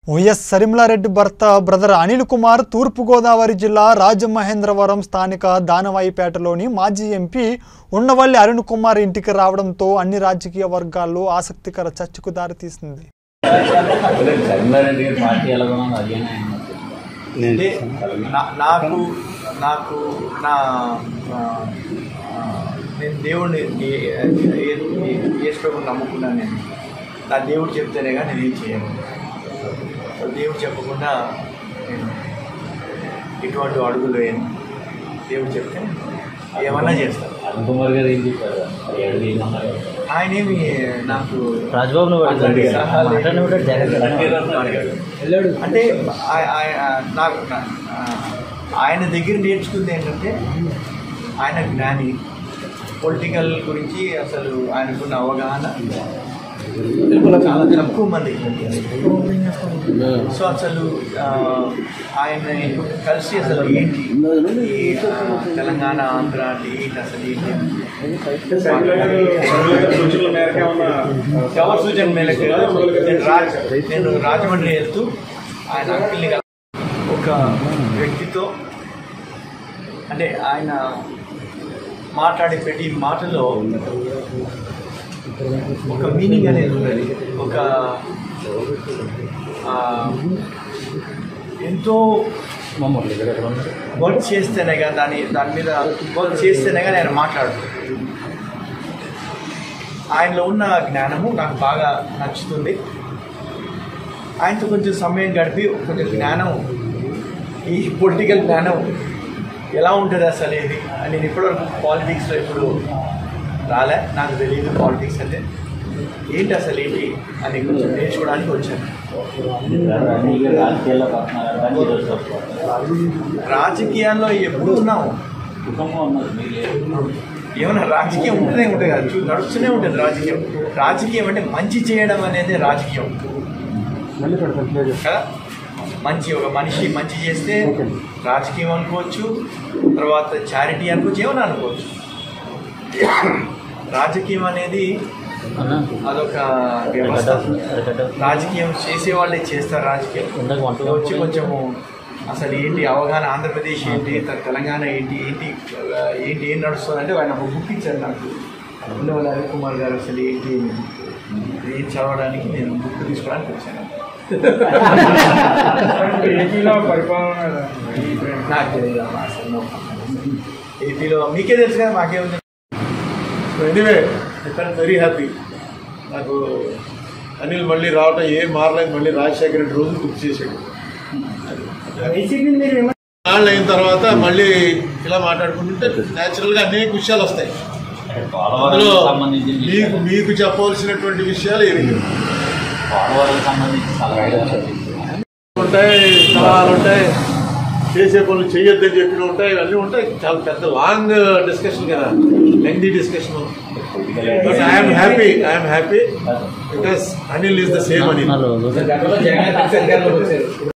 YS సరిమలారెడ్డి భర్త brother Anil Kumar తూర్పుగోదావరి జిల్లా రాజమహేంద్రవరం స్థానిక దానవాయిపేటలోని మాజీ ఎంపీ ఉండవల్లి అరుణ్ కుమార్ ఇంటికి రావడంతో అన్ని రాజకీయ వర్గాల్లో ఆసక్తికర చర్చకు దారితీసింది చంద్రారెడ్డి గారి పార్టీ ఎలా ఉన్నది అదే అంటే నా- నాకు నాకు నా ఆ, ఆ, నేను దేవుడిని ఏ- ఏ- ఏ- యేసుప్రభుని నమ్ముకున్నాను నేను నా దేవుడు చెప్తేనే కానీ నేను ఏం చేయను సో దేవుడు చెప్పకుండా నేను ఇటువంటి అడుగులు వేయను దేవుడు చెప్తే ఏమన్నా చేస్తాను అరుణ్ కుమార్ గారు ఏం చెప్పారు అది అడిగి ఏమన్నారు ఆయన ఏమి నాకు రాజ్బాబును అట్లాంటి సలహాలు వెళ్ళాడు అంటే ఆయ- ఆయ- నాకు నా- ఆ, ఆయన దగ్గర నేర్చుకుంది ఏంటంటే ఆయన జ్ఞాని పొలిటికల్ గురించి అసలు ఆయనకున్న అవగాహన చాలా తక్కువ మందికి ఉంటుంది. సో అసలు ఆ, ఆయన కలిసి అసలు ఏంటి ఈ, ఆ, తెలంగాణ ఆంధ్ర అంటే ఏంటి అసలు ఏంటి ఎవరి సూచన మేరకు నేను రాజ నేను రాజమండ్రి వెళ్తూ ఆయన అంకిల్ని కల ఒక వ్యక్తితో అంటే ఆయన మాట్లాడే ప్రతి మాటలో ఒక మీనింగ్ అనేది ఉన్నది ఒక ఆ, ఎంతో వర్క్ చేస్తేనే కానీ దాని దాని మీద వర్క్ చేస్తేనే కానీ ఆయన మాట్లాడుతుంది ఆయనలో ఉన్న జ్ఞానము నాకు బాగా నచ్చుతుంది ఆయనతో కొంచెం సమయం గడిపి కొంచెం జ్ఞానం ఈ పొలిటికల్ జ్ఞానం ఎలా ఉంటుంది అసలు ఇది అని నేను ఇప్పటివరకు పాలిటిక్స్లో ఇప్పుడు రాలే నాకు తెలియదు పాలిటిక్స్ అంటే ఏంటి అసలు ఏంటి అని కొంచెం నేర్చుకోవడానికి వచ్చాను అనిల్ గారు రాజకీయాల్లో పడుతున్నారు కానీ ఈరోజు వస్తున్నారు. రాజకీయాల్లో ఎప్పుడు ఉన్నాము కుటుంబం ఉన్నది మీరు లేరు. ఏమన్నా రాజకీయం ఉంటూనే ఉంటుంది కదా చూ- నడుస్తూనే ఉంటుంది రాజకీయం రాజకీయం అంటే మంచి చేయడం అనేది రాజకీయం కదా మంచి ఒక మనిషి మంచి చేస్తే రాజకీయం అనుకోవచ్చు తర్వాత చారిటీ అనుకోవచ్చు ఏమన్నా అనుకోవచ్చు రాజకీయం అనేది అదొక వ్యవస్థ రాజకీయం చేసే వాళ్ళే చేస్తారు రాజకీయం ఇందాక వంట వచ్చి కొంచెము అసలు ఏంటి అవగాహన ఆంధ్రప్రదేశ్ ఏంటి త- తెలంగాణ ఏంటి ఏంటి ఆ, ఏంటి ఏం నడుస్తుంది అంటే ఆయన ఒక బుక్ ఇచ్చారు నాకు ఉండవల్లి అనిల్ కుమార్ గారు అసలు ఏంటి ఏం చదవడానికి నేను బుక్ తీసుకోవడానికి వచ్చాను ఏపీలో పరిపాలన నాకు తెలియదు అమ్మా అసలు no. ఏపీలో మీకే తెలుసు కదా మాకేముంది ఎనీవే ఐ వెరీ హ్యాపీ నాకు అనిల్ మళ్ళీ రావటం ఏం మారలేదు మళ్ళీ రాజశేఖర రెడ్డి రోజు గుర్తు చేశాడు నాళ్ళు అయిన తర్వాత మళ్ళీ ఇలా మాట్లాడుకుంటుంటే న్యాచురల్గా అనేక విషయాలు వస్తాయి పోలవరం అందులో సంబంధించిన మీకు విషయాలు. మీకు చెప్పవలసినటువంటి విషయాలు ఏమి లేవు. పోలవరం సంబంధించి సలహాలు ఉంటాయి సలహాలు ఉంటాయి చేసే పనులు చేయొద్దని చెప్పిన ఉంటాయి ఇవన్నీ ఉంటాయి చాలా పెద్ద లాంగ్ డిస్కషన్ కదా lengthy discussion but I'm happy I'm happy because Anil is the same Anil రోజు